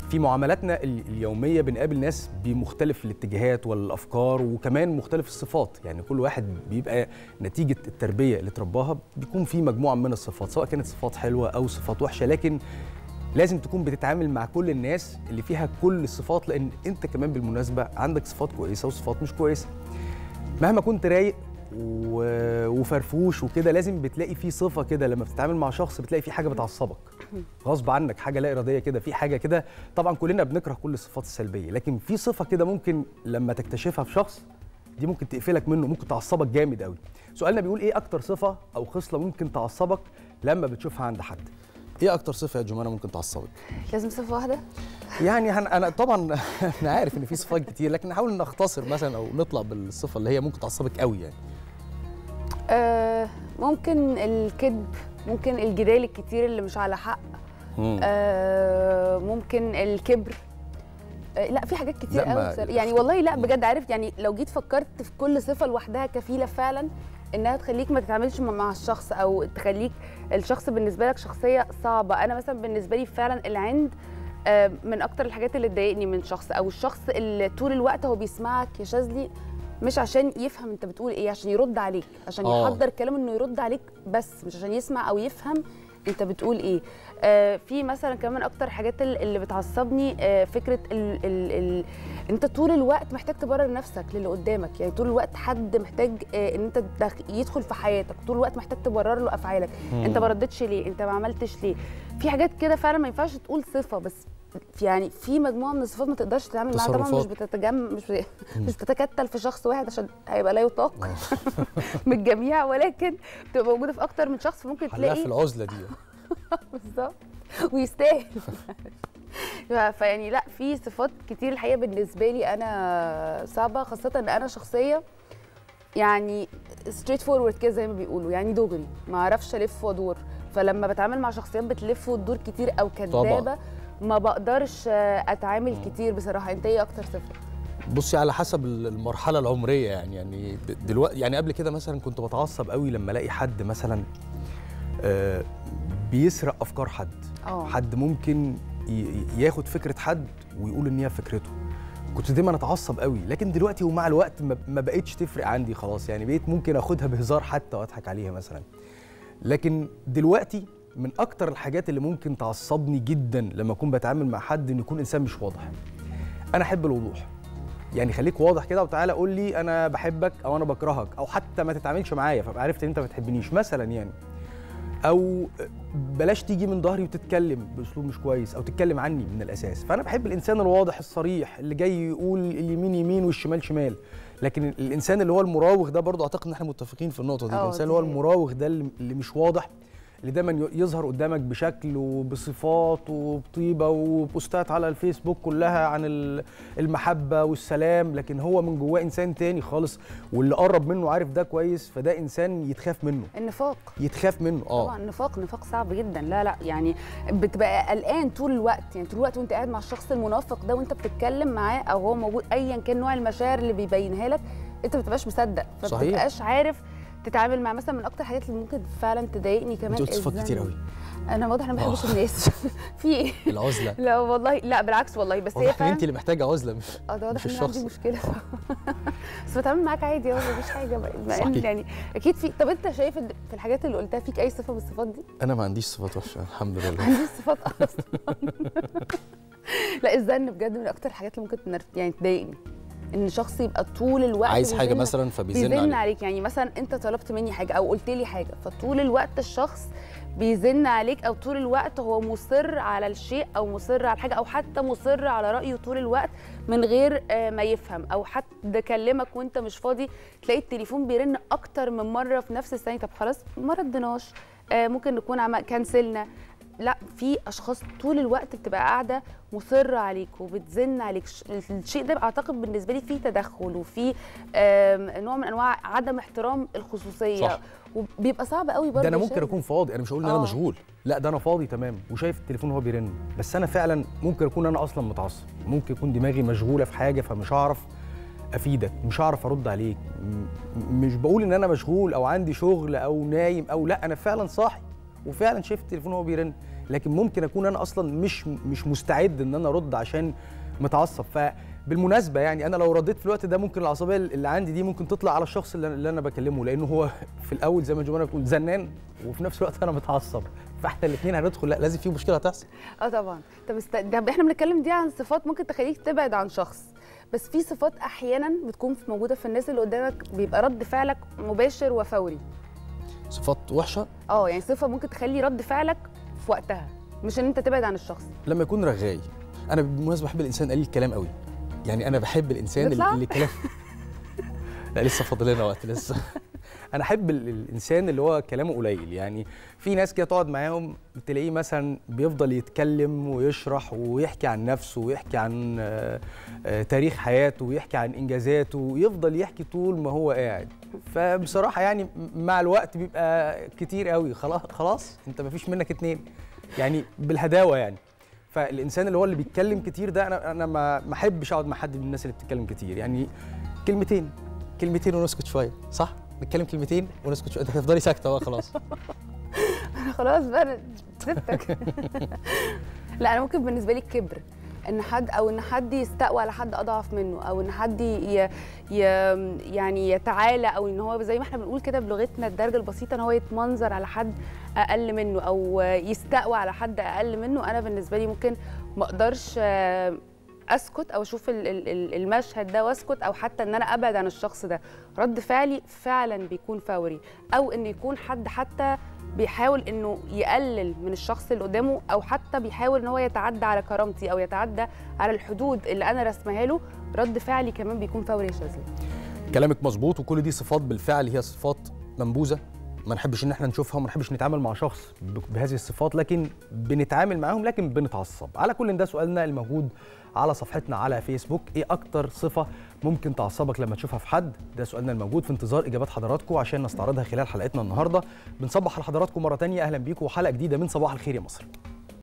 في معاملاتنا ال- اليوميه بنقابل ناس بمختلف الاتجاهات والافكار وكمان مختلف الصفات يعني كل واحد بيبقى نتيجه التربيه اللي اترباها بيكون في مجموعه من الصفات سواء كانت صفات حلوه او صفات وحشه لكن لازم تكون بتتعامل مع كل الناس اللي فيها كل الصفات لان انت كمان بالمناسبه عندك صفات كويسه وصفات مش كويسه مهما كنت رايق و- وفرفوش وكده لازم بتلاقي في صفه كده لما بتتعامل مع شخص بتلاقي في حاجه بتعصبك غصب عنك حاجه لا اراديه كده في حاجه كده طبعا كلنا بنكره كل الصفات السلبيه لكن في صفه كده ممكن لما تكتشفها في شخص دي ممكن تقفلك منه ممكن تعصبك جامد قوي سؤالنا بيقول ايه اكتر صفه او خصله ممكن تعصبك لما بتشوفها عند حد ايه اكتر صفه يا جمانه ممكن تعصبك لازم صفه واحده يعني هن انا طبعا انا عارف ان في صفات كتير لكن نحاول نختصر مثلا او نطلع بالصفه اللي هي ممكن تعصبك قوي يعني آه ممكن الكذب ممكن الجدال الكتير اللي مش على حق آه ممكن الكبر آه لا في حاجات كتير لا، ما- قوي بصراحة. يعني والله لا بجد عارف يعني لو جيت فكرت في كل صفه لوحدها كفيله فعلا انها تخليك ما تتعاملش مع- مع الشخص او تخليك الشخص بالنسبه لك شخصيه صعبه انا مثلا بالنسبه لي فعلا العند آه، من اكتر الحاجات اللي تضايقني من شخص او الشخص اللي طول الوقت هو بيسمعك يا شاذلي مش عشان يفهم انت بتقول ايه عشان يرد عليك عشان آه. يحضر كلام انه يرد عليك بس مش عشان يسمع او يفهم انت بتقول ايه آه في مثلا كمان اكتر الحاجات ال- اللي بتعصبني آه فكره ال ال ال انت طول الوقت محتاج تبرر نفسك للي قدامك يعني طول الوقت حد محتاج آه ان انت تدخ- يدخل في حياتك طول الوقت محتاج تبرر له افعالك انت ما ردتش ليه انت ما عملتش ليه في حاجات كده فعلا ما ينفعش تقول صفه بس في يعني في مجموعه من الصفات ما تقدرش تتعامل معاها طبعا مش تصرفات. بتتجمع مش بت- مش بتتكتل في شخص واحد عشان هيبقى لا يطاق من الجميع ولكن بتبقى موجوده في اكتر من شخص ممكن حلها في تلاقي العزله دي بالظبط ويستاهل ف- فيعني لا في صفات كتير الحقيقه بالنسبه لي انا صعبه خاصه ان انا شخصيه يعني ستريت فورورد كده زي ما بيقولوا يعني دغري ما اعرفش الف وادور فلما بتعامل مع شخصيات بتلف وتدور كتير او كدابه ما بقدرش آه، اتعامل كتير بصراحه انت ايه اكتر صفه بصي على حسب المرحله العمريه يعني يعني د- دلوقتي يعني قبل كده مثلا كنت بتعصب قوي لما الاقي حد مثلا آه، بيسرق افكار حد اه حد ممكن ي- ي- ياخد فكره حد ويقول ان هي فكرته كنت دايما اتعصب قوي لكن دلوقتي ومع الوقت ما ما بقتش تفرق عندي خلاص يعني بقيت ممكن اخدها بهزار حتى واضحك عليها مثلا لكن دلوقتي من اكتر الحاجات اللي ممكن تعصبني جدا لما اكون بتعامل مع حد ان يكون انسان مش واضح انا احب الوضوح يعني خليك واضح كده وتعالى قول لي انا بحبك او انا بكرهك او حتى ما تتعاملش معايا فابقى عرفت ان انت ما بتحبنيش مثلا يعني او بلاش تيجي من ظهري وتتكلم باسلوب مش كويس او تتكلم عني من الاساس فانا بحب الانسان الواضح الصريح اللي جاي يقول اليمين يمين والشمال شمال لكن الانسان اللي هو المراوغ ده برضو اعتقد ان احنا متفقين في النقطه دي اه، الانسان دي اللي هو حقيقة. المراوغ ده اللي اللي مش واضح اللي دايما يظهر قدامك بشكل وبصفات وبطيبه وبوستات على الفيسبوك كلها عن ال- المحبه والسلام لكن هو من جواه انسان تاني خالص واللي قرب منه عارف ده كويس فده انسان يتخاف منه النفاق يتخاف منه اه طبعا نفاق نفاق صعب جدا لا لا يعني بتبقى قلقان طول الوقت يعني طول الوقت وانت قاعد مع الشخص المنافق ده وانت بتتكلم معاه او هو موجود ايا كان نوع المشاعر اللي بيبينها لك انت ما بتبقاش مصدق صحيح. فما بتبقاش عارف تتعامل مع مثلا من اكتر الحاجات اللي ممكن فعلا تضايقني كمان انت قلت صفات الزن. كتير قوي انا واضح انا ما بحبش الناس في ايه العزله لا والله لا بالعكس والله بس هي واضح ان فعلا انت اللي محتاجه عزله مش اه ده واضح مش ان أنا عندي الشخص. مشكله بس بتعامل معاك عادي اهو مفيش حاجه بقى مع إن صحيح. يعني اكيد في طب انت شايف إن في الحاجات اللي قلتها فيك اي صفه من الصفات دي؟ انا ما عنديش صفات وحشه الحمد لله عندي صفات اصلا لا الزن بجد من اكتر الحاجات اللي ممكن تنرف يعني تضايقني ان شخص يبقى طول الوقت عايز حاجه بيزن- مثلا فبيزن بيزن عليك عليك يعني مثلا انت طلبت مني حاجه او قلت لي حاجه فطول الوقت الشخص بيزن عليك او طول الوقت هو مصر على الشيء او مصر على الحاجه او حتى مصر على رايه طول الوقت من غير آه، ما يفهم او حد كلمك وانت مش فاضي تلاقي التليفون بيرن اكتر من مره في نفس الثانيه طب خلاص ما ردناش آه، ممكن نكون عم كنسلنا لا في اشخاص طول الوقت بتبقى قاعده مصره عليك وبتزن عليك ش- الشيء ده اعتقد بالنسبه لي فيه تدخل وفيه آم، نوع من انواع عدم احترام الخصوصيه صح. وبيبقى صعب قوي برضه ده انا يا ممكن شاذ. اكون فاضي انا مش هقول ان انا آه. مشغول لا ده انا فاضي تمام وشايف التليفون وهو بيرن بس انا فعلا ممكن اكون انا اصلا متعصب ممكن يكون دماغي مشغوله في حاجه فمش هعرف افيدك مش هعرف ارد عليك م- مش بقول ان انا مشغول او عندي شغل او نايم او لا انا فعلا صاحي وفعلا شايف التليفون وهو بيرن لكن ممكن اكون انا اصلا مش مش مستعد ان انا ارد عشان متعصب فبالمناسبه يعني انا لو رديت في الوقت ده ممكن العصبيه اللي عندي دي ممكن تطلع على الشخص اللي اللي انا بكلمه لانه هو في الاول زي ما جمانه بتقول زنان وفي نفس الوقت انا متعصب فاحنا الاثنين هندخل لا لازم في مشكله هتحصل اه طبعا طب است... ده احنا بنتكلم دي عن صفات ممكن تخليك تبعد عن شخص بس في صفات احيانا بتكون موجوده في الناس اللي قدامك بيبقى رد فعلك مباشر وفوري صفات وحشه اه يعني صفه ممكن تخلي رد فعلك في وقتها مش ان انت تبعد عن الشخص لما يكون رغاي انا بالمناسبه بحب الانسان قليل الكلام قوي يعني انا بحب الانسان نطلع؟ اللي, اللي كلام لا لسه فاضل لنا وقت لسه انا احب ال- الانسان اللي هو كلامه قليل يعني في ناس كده تقعد معاهم تلاقيه مثلا بيفضل يتكلم ويشرح ويحكي عن نفسه ويحكي عن آه، آه، تاريخ حياته ويحكي عن انجازاته ويفضل يحكي طول ما هو قاعد فبصراحه يعني مع الوقت بيبقى كتير قوي خلاص خلاص انت مفيش منك اتنين يعني بالهداوه يعني فالانسان اللي هو اللي بيتكلم كتير ده انا انا ما ما احبش اقعد مع حد من الناس اللي بتتكلم كتير يعني كلمتين كلمتين ونسكت شويه صح نتكلم كلمتين ونسكت شويه انت هتفضلي ساكته بقى خلاص خلاص بقى أنا سبتك لا انا ممكن بالنسبه لي الكبر ان حد او ان حد يستقوى على حد اضعف منه او ان حد ي... ي... يعني يتعالى او ان هو زي ما احنا بنقول كده بلغتنا الدرجه البسيطه ان هو يتمنظر على حد اقل منه او يستقوى على حد اقل منه انا بالنسبه لي ممكن ما اقدرش آه، اسكت او اشوف ال- ال- ال- المشهد ده واسكت او حتى ان انا ابعد عن الشخص ده رد فعلي فعلا بيكون فوري او ان يكون حد حتى بيحاول انه يقلل من الشخص اللي قدامه او حتى بيحاول ان هو يتعدى على كرامتي او يتعدى على الحدود اللي انا رسمها له رد فعلي كمان بيكون فوري يا شاذلي كلامك مظبوط وكل دي صفات بالفعل هي صفات منبوذه ما نحبش ان احنا نشوفها وما نحبش نتعامل مع شخص ب- بهذه الصفات لكن بنتعامل معاهم لكن بنتعصب على كل ده سؤالنا الموجود على صفحتنا على فيسبوك ايه اكتر صفه ممكن تعصبك لما تشوفها في حد ده سؤالنا الموجود في انتظار اجابات حضراتكم عشان نستعرضها خلال حلقتنا النهارده بنصبح على حضراتكم مره تانية اهلا بيكم وحلقه جديده من صباح الخير يا مصر